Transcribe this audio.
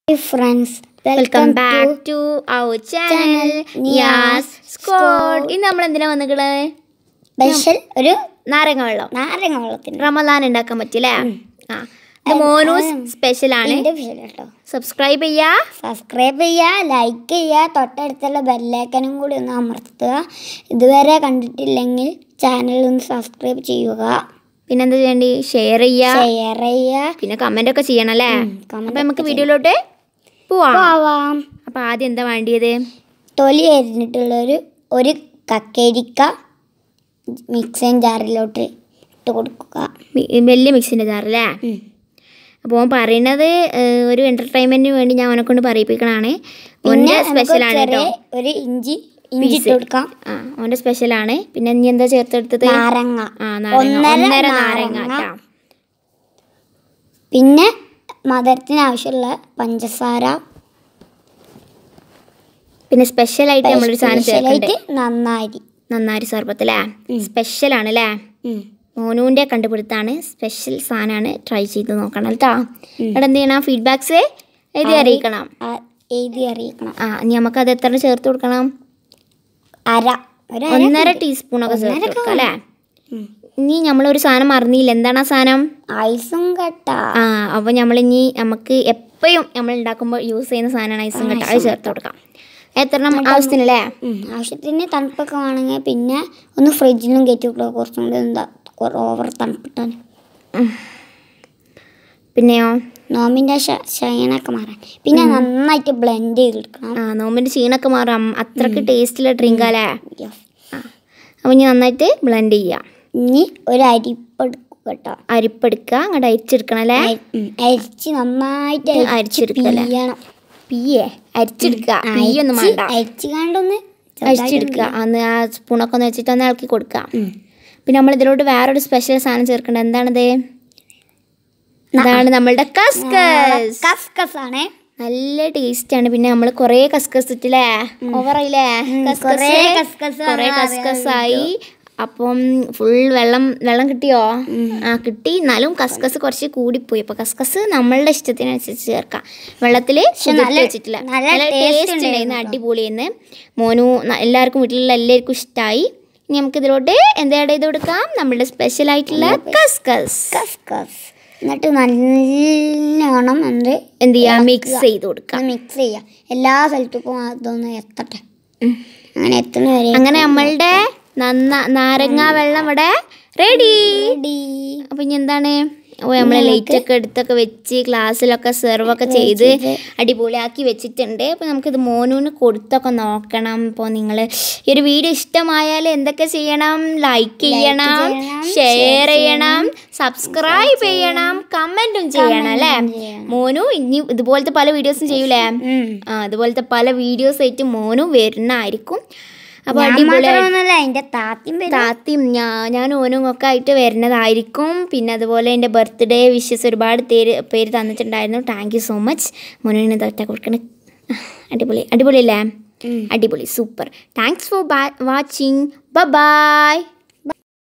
Friends welcome back to our channel Niyas squad ഇന്ന് നമ്മൾ എന്തിനാ വന്നിക്കണത് സ്പെഷ്യൽ ഒരു നാരങ്ങ വെള്ളം നാരങ്ങ വെള്ളത്തിന് റമദാൻ ഉണ്ടാക്കാൻ പറ്റില്ലേ ആ ഇത് മോനൂസ് സ്പെഷ്യൽ ആണ് എൻ്റെ വിഷയം കേട്ടോ സബ്സ്ക്രൈബ് ചെയ്യാ സബ്സ്ക്രൈബ് ചെയ്യുക ലൈക്ക് ചെയ്യുക തൊട്ടടുത്തുള്ള ബെല്ലൈക്കനും കൂടി ഒന്ന് അമർത്തുക ഇതുവരെ കണ്ടിട്ടില്ലെങ്കിൽ ചാനൽ ഒന്ന് സബ്സ്ക്രൈബ് ചെയ്യുക പിന്നെന്താ ചെയ്യണ്ടി ഷെയർ ചെയ്യാ ഷെയർ ചെയ്യുക പിന്നെ കമന്റ് ഒക്കെ ചെയ്യണം അല്ലേ comment അപ്പൊ നമുക്ക് വീഡിയോയിലോട്ട് പോവാം ആവാം അപ്പൊ ആദ്യം എന്താ വേണ്ടിയത് തൊലി അരിഞ്ഞിട്ടുള്ളൊരു ഒരു കക്കരിക്ക മിക്സിങ് ജാറിലോട്ട് ഇട്ട് കൊടുക്കുക മി- വലിയ മിക്സിന്റെ ജാറല്ലേ ഉം. അപ്പോൾ ഓൻ പറയണത് ഏഹ്, ഒരു എന്റർടൈൻമെന്റിന് വേണ്ടി ഞാൻ അവനെ കൊണ്ട് പറയിപ്പിക്കണാണ് പിന്നെ ഓൻ്റെ നമുക്ക് സ്പെഷ്യൽ ആണ് ചെറിയ കേട്ടോ ഒരു ഇഞ്ചി ഇഞ്ചി ഇട്ട് കൊടുക്കാം ആ ഓൻ്റെ സ്പെഷ്യൽ ആണ് പിന്നെ ഇനി എന്താ ചേർത്തെടുത്തത് നാരങ്ങ ആ നാരങ്ങ ഒന്നര ഒന്നര നാരങ്ങ നാരങ്ങ. ട്ടാ. പിന്നെ മധുരത്തിന് ആവശ്യമുള്ള പഞ്ചസാര പിന്നെ സ്പെഷ്യൽ ആയിട്ട് നമ്മളൊരു സാധനം ചേർക്കണ്ടേ സ്പെഷ്യലായിട്ട് നന്നാരി നന്നാരി സർബത്തല്ലേ സ്പെഷ്യൽ ആണ് അല്ലേ ഉം. മോനുവിൻ്റെ കണ്ടുപിടുത്താണ് സ്പെഷ്യൽ സാധനമാണ് ട്രൈ ചെയ്ത് നോക്കണം കേട്ടോ ഇവിടെ എന്ത് ചെയ്യണം ഫീഡ്ബാക്സ് എഴുതി അറിയിക്കണം ആ, എഴുതി അറിയിക്കണം ആ ഇനി നമുക്ക് അത് എത്ര ചേർത്ത് കൊടുക്കണം അര ഒരു അര ഒന്നര ടീസ്പൂണൊക്കെ ചേർത്ത് കൊടുക്കാം അല്ലേ ഉം. ഇനി നമ്മളൊരു സാധനം മറന്നില്ല എന്താണ് ആ സാധനം ഐസും കട്ട ആ അപ്പോൾ നമ്മളിനി നമുക്ക് എപ്പോഴും നമ്മൾ ഉണ്ടാക്കുമ്പോൾ യൂസ് ചെയ്യുന്ന സാധനമാണ് ഐസും കട്ട അത് ചേർത്ത് കൊടുക്കാം എത്ര ആവശ്യത്തിനല്ലേ ഉം. ആവശ്യത്തിന് തണുപ്പൊക്കെ വേണമെങ്കിൽ പിന്നെ ഒന്ന് ഫ്രിഡ്ജിലും കയറ്റി കൊടുക്കുക കുറച്ചും കൂടി എന്താ ഓവർ തണുപ്പിട്ടാൽ പിന്നെയോ നോമിൻ്റെ ഷൈനൊക്കെ മാറാൻ പിന്നെ നന്നായിട്ട് ബ്ലെൻഡ് ചെയ്തെടുക്കണം ആ നോമ്പിൻ്റെ ക്ഷീണമൊക്കെ മാറാം അത്രക്ക് ടേസ്റ്റുള്ള ഡ്രിങ്ക് അല്ലേ Yes. ആ അപ്പോൾ ഇനി നന്നായിട്ട് ബ്ലെൻഡ് ചെയ്യാം ഇനി ഒരു അരിപ്പെടുക്കുക കേട്ടോ അരിപ്പെടുക്കുക അങ്ങോട്ട് അരിച്ചെടുക്കണം അല്ലേ അരി- ഉം. അരിച്ച് നന്നായിട്ട് ഇത് അരിച്ചെടുക്കല്ലേ? പിഴിയണം. പീയേ അരിച്ചെടുക്കുക ആ, പീയൊന്നും അരിച്ച് വേണ്ട അരിച്ച് കണ്ടൊന്ന് അരിച്ചെടുക്കുക അന്ന് ആ സ്പൂണൊക്കെ ഒന്ന് വെച്ചിട്ട് ഒന്ന് ഇളക്കി കൊടുക്കുക പിന്നെ നമ്മൾ ഇതിലോട്ട് വേറൊരു സ്പെഷ്യൽ സാധനം ചേർക്കേണ്ടത് എന്താണിത് ഇതാണ് നമ്മളുടെ കസ്കസ് കസ്കസ് ആണ് നല്ല ടേസ്റ്റ് ആണ് പിന്നെ നമ്മൾ കുറേ കസ്കസ് ഇട്ടില്ലേ ഓവറായില്ലേ കുറേ കസ്കസ് കുറേ ആണ് കസ്കസ് ആയി അപ്പം ഫുൾ വെള്ളം വെള്ളം കിട്ടിയോ ആ കിട്ടി എന്നാലും കസ്കസ് കുറച്ച് കൂടിപ്പോയി അപ്പൊ കസ്കസ് നമ്മളുടെ ഇഷ്ടത്തിനനുസരിച്ച് ചേർക്കാം വെള്ളത്തിൽ നല്ല- വെച്ചിട്ടില്ല നല്ല നല്ല taste ടേസ്റ്റ് ഉണ്ടായിരുന്നു അടിപൊളിയെന്ന് മോനു ന- എല്ലാവർക്കും വീട്ടിലുള്ള എല്ലാവർക്കും ഇഷ്ടമായി ഇനി നമുക്ക് ഇതിലോട്ട് എന്താ ആഡ് ചെയ്ത് കൊടുക്കാം നമ്മുടെ സ്പെഷ്യൽ ആയിട്ടുള്ള കസ്കസ് കസ്കസ് എന്നിട്ട് നല്ലോണം എന്ത് എന്ത് ചെയ്യാം മിക്സ് ചെയ്ത് കൊടുക്കാം മിക്സ് ചെയ്യാം എല്ലാ സ്ഥലത്തേക്കും അതൊന്ന് എത്തട്ടെ അങ്ങനെ എത്തുന്ന വരെ അങ്ങനെ നമ്മളുടെ നന്ന നാരങ്ങ വെള്ളം ഇവിടെ റെഡി ready. അപ്പൊ ഇനി എന്താണ് ഓ നമ്മളെ ലൈറ്റ് ഒക്കെ എടുത്തൊക്കെ വെച്ച് ക്ലാസ്സിലൊക്കെ സെർവ് ഒക്കെ ചെയ്ത് അടിപൊളിയാക്കി വെച്ചിട്ടുണ്ട് അപ്പോൾ നമുക്കിത് മോനൂന് കൊടുത്തൊക്കെ നോക്കണം ഇപ്പോൾ നിങ്ങൾ ഈ ഒരു വീഡിയോ ഇഷ്ടമായാൽ എന്തൊക്കെ ചെയ്യണം ലൈക്ക് ചെയ്യണം ചെയ്യണം, ഷെയർ ചെയ്യണം സബ്സ്ക്രൈബ് ചെയ്യണം കമൻറ്റും ചെയ്യണം അല്ലേ മോനു ഇനി ഇതുപോലത്തെ പല വീഡിയോസും ചെയ്യൂലേ ഉം. ആ അതുപോലത്തെ പല വീഡിയോസ് ആയിട്ട് മോനും വരുന്നതായിരിക്കും അപ്പോൾ ഞാൻ അടിപൊളി മാത്രമൊന്നുമല്ല എൻ്റെ താത്തിയും വരും താത്തിയും ഞാ ഞാൻ ഓനും ഒക്കെ ആയിട്ട് വരുന്നതായിരിക്കും പിന്നെ അതുപോലെ എൻ്റെ ബർത്ത്ഡേ വിഷസ് ഒരുപാട് പേര് പേര് തന്നിട്ടുണ്ടായിരുന്നു താങ്ക് യു സോ മച്ച് മോനുവിന് തൊറ്റ കൊടുക്കണ അടിപൊളി അടിപൊളി അല്ലേ ഉം. അടിപൊളി super thanks for watching by